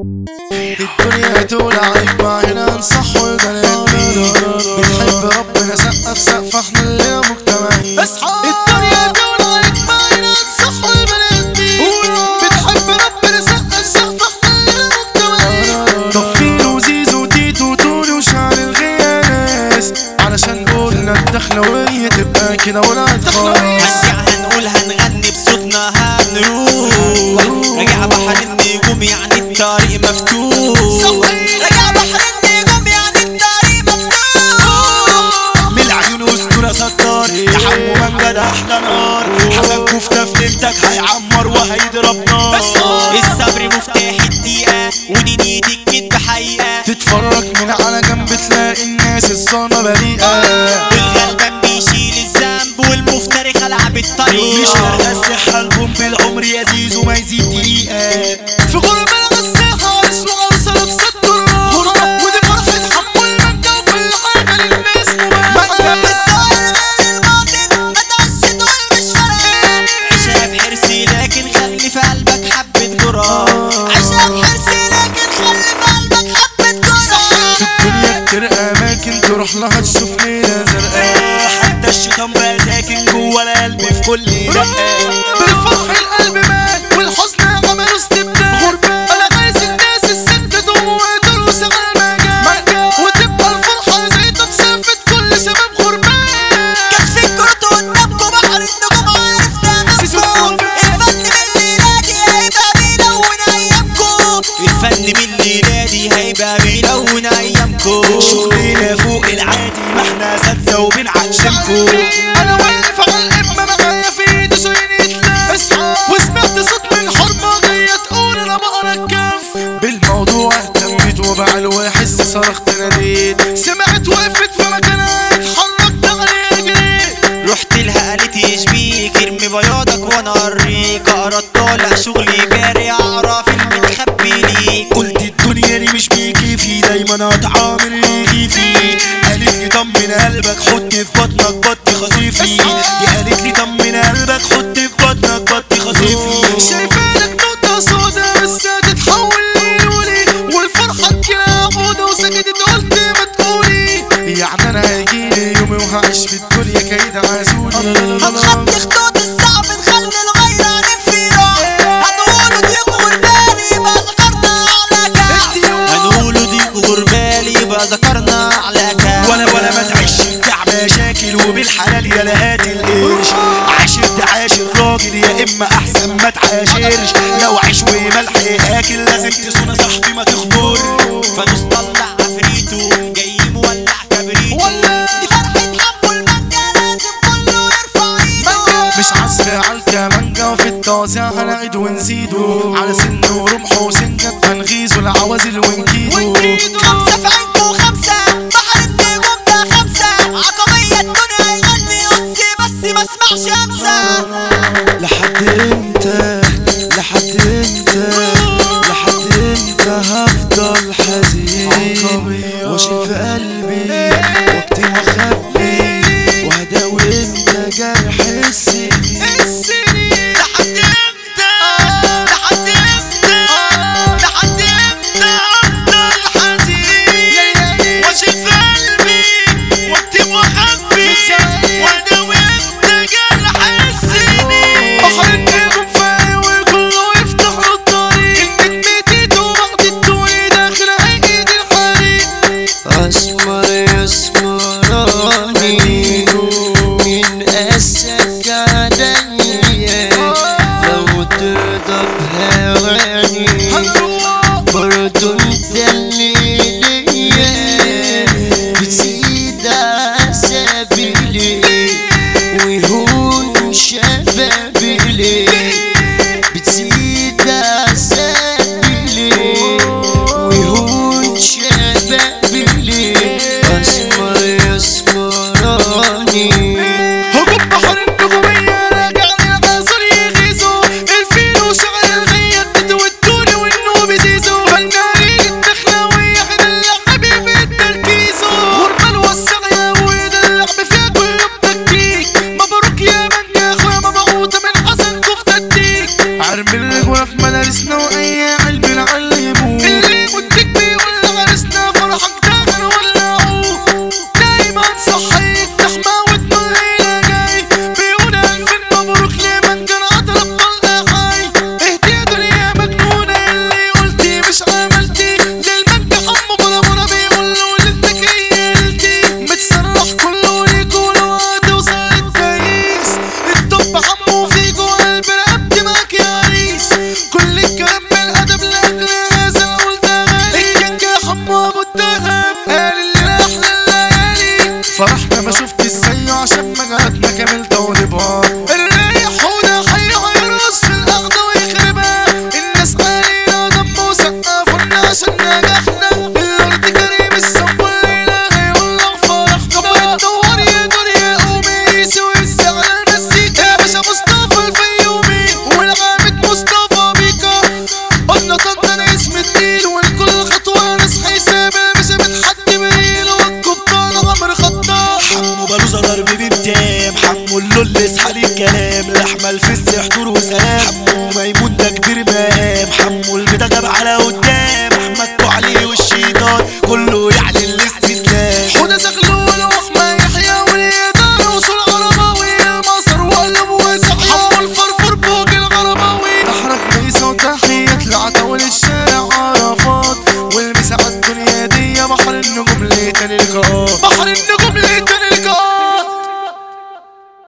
الدنيا تولع مع هنا نصح والبنات مين بتحب ربنا سقف سقف احنا اللي مجتمعين الدنيا تولع مع هنا نصح والبنات مين بتحب ربنا سقف سقف احنا اللي مجتمعين طفيل وزيزو وتيتو وتوني وشعر الغياناس علشان قولنا الدخلوية تبقى كده ولاد خالص هنرجع هنقول هنغني بصوتنا هنروح رجع بحر النجوم يعني الطريق مفتوح رجع بحر النجوم يعني الطريق مفتوح من العيون اسطوره ستار يا حمو منجد احلى نار حسن كفته في ليلتك هيعمر وهيضرب نار الصبر مفتاح الدقيقة ودنيتي الكدب حقيقة تتفرج من على جنب تلاقي الناس الصانه بريئه والغلبان بيشيل الذنب والمفتري خلع بالطريق مش فارقه الصحه البوم بالعمر يا زيزو ما يزيد دقيقه في غربه الغساحه اسمه ارسل بست الروح ودي فرحه حمو المنجا وكل حاجه للناس مباحه السؤال غير الباطن ما تعش تقول مش فارقة عيشها بحرص لكن خلي في قلبك حبة جرام عشان حرصي لكن خلي في قلبك حبة جرأة في الدنيا كتير اماكن تروح لها تشوف ليله زرقاء حتى الشيطان بقى ساكن جوه القلب في كل دقه بالفرح القلب مات والحزن عملوا استبدال غربان انا عايز الناس الست تقوم ويقدروا شغل مجال وتبقى الفرحه زي تصفت كل شباب غربان كانت في الكروت قدامكم بحر النجوم عارف سيزو تمامكم الفن من الليلة دي هيبقى بيلون أيامكم الفن من الليلة دي هيبقى بيلون أيامكم شغلنا فوق العادي ما احنا اساتذه وبنعشمكم انا واقف على الامه معايا في ايدي شايل يتلاس وسمعت صوت من حرمه جايه تقول انا بقرا الكف بالموضوع اهتميت وبعل واحس صرخت ناديت سمعت وقفت في مكانها اتحركت عليها جريت رحت لها قالت يشبيك ارمي بياضك وانا اوريك اقرا طالع شغلي باري اعرف المتخبي ليك قلت الدنيا دي مش بيجي في دايما اتعامل رغيفي قالت لي طمن قلبك حط في بطنك بط خصيفي يا قالت لي طمن قلبك حط في بطنك بط خصيفي شايفانك نقطة سودا بس هتتحول ليولي والفرحة كده عبودة وسكتت قلت ما تقولي يعني انا هيجيلي يومي وهعيش في الدنيا كيد عزولي هنخط خطوط الصعب نخلي الغيرة ننفيرة هنقولوا دي غرباني يبقى ذكرنا على كعب هنقوله دي غربالي يبقى ذكرنا على كام ولا ولا ما تعيش بتاع مشاكل وبالحلال يا لهات القرش عاشر تعاشر راجل يا اما احسن ما تعاشرش لو عيش وملح اكل لازم تصون صاحبي ما تخبر فانوس طلع عفريته جاي مولع كبريته دي فرحة حمو المانجا لازم كله يرفع ايده مش عزف على الكمانجا وفي التوزيع هنعيد ونزيده على سن ورمح وسنجة هنغيزه العوازل ونكيده خمسة في عينكو خمسة بحر النجوم ده خمسة عقبية الدنيا يغني يقصي بس ما اسمعش امسى لحد امتى لحد امتى لحد امتى هفضل حزين واشيل في قلبي واكتم واخبي وهداوي امتى جرح السنين لحد امتى لحد امتى لحد امتى افضل حزين واشيل في قلبي واكتم واخبي واداوي امتى جرح السنين بحر النجوم فايق وكله يفتح له الطريق النجم وبعد الدوي داخل عيد الحريق اسمر يسمراني من اسك عليا لو ترضى بهواني برضو انت اللي ليا بتزيد عذابي ليه ويهون شبابي ليه بتزيد عذابي ليه ويهون شبابي ليه اسمر يسمراني هجوم بحر النجومية راجع للغزل يغيظه الفيل وشعر الغية بتودوني والنوب يزيزو فنانين الدخلاوية احنا اللعب في التركيز غربة الوسعية وده اللعب فيها كله بتكتيك مبروك يا من يا اخويا مبعوثة من حسن كفتة الديك عرب الرجولة في مدارسنا وأي علم نعلمه كل اصحى الكلام لحمة الفس حضور وسلام حمو ميمون ده كبير مقام حمو البدا جاب على قدام احمد علي والشيطان كله يعلن الاستسلام حودة زغلول واحمى يحيى والإدارة وصول عرباوي المصر وقلب وصحيح حمو الفرفور فوق الغرباوي تحرك ميسا وتحية العتاول الشعب